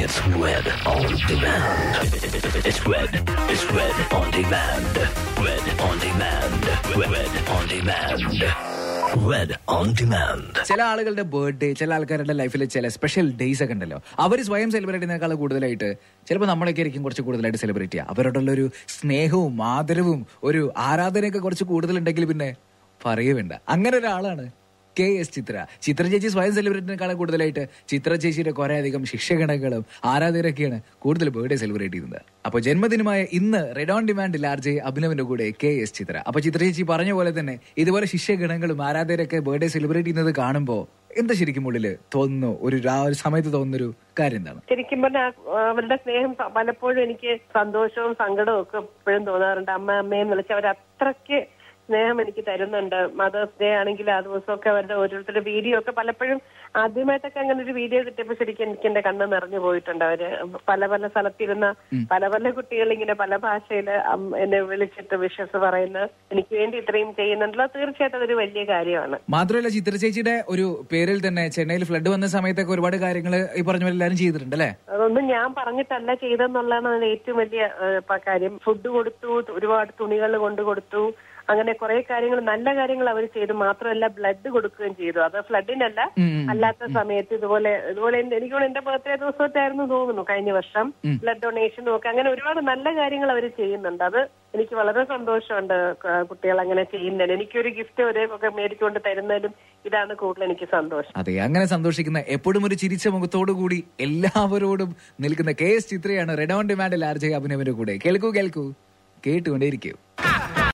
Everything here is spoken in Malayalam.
It's Red on demand. It's Red. It's Red on demand. Red on demand. Red on demand. Red on demand. ചില ആളുകളുടെ ബർത്ത്ഡേ ചില ആൾക്കാരുടെ ലൈഫിൽ ചില സ്പെഷ്യൽ ഡേയ്സ് ഒക്കെ ഉണ്ടല്ലോ അവർ സ്വയം സെലിബ്രേറ്റ് ചെയ്യുന്നതിനേക്കാൾ കൂടുതലായിട്ട് ചിലപ്പോൾ നമ്മളൊക്കെ ആയിരിക്കും കുറച്ച് കൂടുതലായിട്ട് സെലിബ്രേറ്റ് ചെയ്യുക അവരോടുള്ള ഒരു സ്നേഹവും ആദരവും ഒരു ആരാധനയൊക്കെ കുറച്ച് കൂടുതലുണ്ടെങ്കിൽ പിന്നെ പറയേ വേണ്ട അങ്ങനെ ഒരാളാണ് കെ എസ് ചിത്ര ചിത്ര ചേച്ചി സ്വയം സെലിബ്രേറ്റിനേക്കാളും കൂടുതലായിട്ട് ചിത്ര ചേച്ചിയുടെ കുറെ അധികം ശിക്ഷകണങ്ങളും ആരാധകരൊക്കെയാണ് കൂടുതൽ ബർത്ത്ഡേ സെലിബ്രേറ്റ് ചെയ്യുന്നത് അപ്പോൾ ജന്മദിനമായ ഇന്ന് റെഡ് ഓൺ ഡിമാൻഡിൽ ആർ ജെ അഭിനവിന്റെ കൂടെ കെ എസ് ചിത്ര അപ്പൊ ചിത്ര ചേച്ചി പറഞ്ഞ പോലെ തന്നെ ഇതുപോലെ ശിഷ്യഗണങ്ങളും ആരാധകരൊക്കെ ബർത്ത്ഡേ സെലിബ്രേറ്റ് ചെയ്യുന്നത് കാണുമ്പോൾ എന്താ ശരിക്കും ഉള്ളില് തോന്നുന്നു ഒരു ആ ഒരു സമയത്ത് തോന്നുന്നൊരു കാര്യം എന്താണ് ശരിക്കും പറഞ്ഞാൽ അവരുടെ സ്നേഹം പ- പലപ്പോഴും എനിക്ക് സന്തോഷവും സങ്കടവും ഒക്കെ എപ്പോഴും തോന്നാറുണ്ട് അമ്മ അമ്മയെന്ന് വിളിച്ച് അവർ അത്രയ്ക്ക് സ്നേഹം എനിക്ക് തരുന്നുണ്ട് മദേഴ്സ് ഡേ ആണെങ്കിൽ ആ ദിവസമൊക്കെ അവരുടെ ഓരോരുത്തരുടെ വീഡിയോ ഒക്കെ പലപ്പോഴും ആദ്യമായിട്ടൊക്കെ അങ്ങനെ ഒരു വീഡിയോ കിട്ടിയപ്പോൾ ശരിക്കും എനിക്ക് എന്റെ കണ്ണ് നിറഞ്ഞു പോയിട്ടുണ്ട് അവര് പല പല സ്ഥലത്തിരുന്ന പല പല കുട്ടികൾ ഇങ്ങനെ പല ഭാഷയിൽ എന്നെ വിളിച്ചിട്ട് വിശ്വസ് പറയുന്ന എനിക്ക് വേണ്ടി ഇത്രയും ചെയ്യുന്നുണ്ടല്ലോ തീർച്ചയായിട്ടും അതൊരു വലിയ കാര്യമാണ് മാത്രമല്ല ചിത്ര ചേച്ചിയുടെ ഒരു പേരിൽ തന്നെ ചെന്നൈയിൽ ഫ്ലഡ് വന്ന സമയത്തൊക്കെ ഒരുപാട് കാര്യങ്ങൾ ഈ പറഞ്ഞ പോലെ എല്ലാവരും ചെയ്തിട്ടുണ്ട് അല്ലേ അതൊന്നും ഞാൻ പറഞ്ഞിട്ടല്ല ചെയ്തെന്നുള്ളതാണ് അതിന്റെ ഏറ്റവും വലിയ ഏഹ്, പ- കാര്യം ഫുഡ് കൊടുത്തു ഒരുപാട് തുണികൾ കൊണ്ടു കൊടുത്തു അങ്ങനെ കുറെ കാര്യങ്ങൾ നല്ല കാര്യങ്ങൾ അവർ ചെയ്തു മാത്രമല്ല ബ്ലഡ് കൊടുക്കുകയും ചെയ്തു അത് ഫ്ലഡിനല്ല അല്ലാത്ത സമയത്ത് ഇതുപോലെ ഇതുപോലെ എന്റെ- എനിക്ക് തോന്നുന്നു എന്റെ ബർത്ത്ഡേ ദിവസമായിട്ടായിരുന്നു തോന്നുന്നു കഴിഞ്ഞ വർഷം ബ്ലഡ് ഡൊണേഷനും ഒക്കെ അങ്ങനെ ഒരുപാട് നല്ല കാര്യങ്ങൾ അവർ ചെയ്യുന്നുണ്ട് അത് എനിക്ക് വളരെ സന്തോഷമുണ്ട് ക- കുട്ടികൾ അങ്ങനെ ചെയ്യുന്നതിന് എനിക്കൊരു ഗിഫ്റ്റ് ഒരേ ഒക്കെ മേടിച്ചുകൊണ്ട് തരുന്നതിലും ഇതാണ് കൂടുതൽ എനിക്ക് സന്തോഷം അതെ അങ്ങനെ സന്തോഷിക്കുന്ന എപ്പോഴും ഒരു ചിരിച്ച മുഖത്തോടു കൂടി എല്ലാവരോടും നിൽക്കുന്ന കെ എസ് ചിത്രയാണ് റെഡ് ഓൺ ഡിമാൻഡിൽ ആർ ജെ അഭിനവിന്റെ കൂടെ കേൾക്കൂ കേൾക്കൂ കേട്ടുകൊണ്ടേയിരിക്കും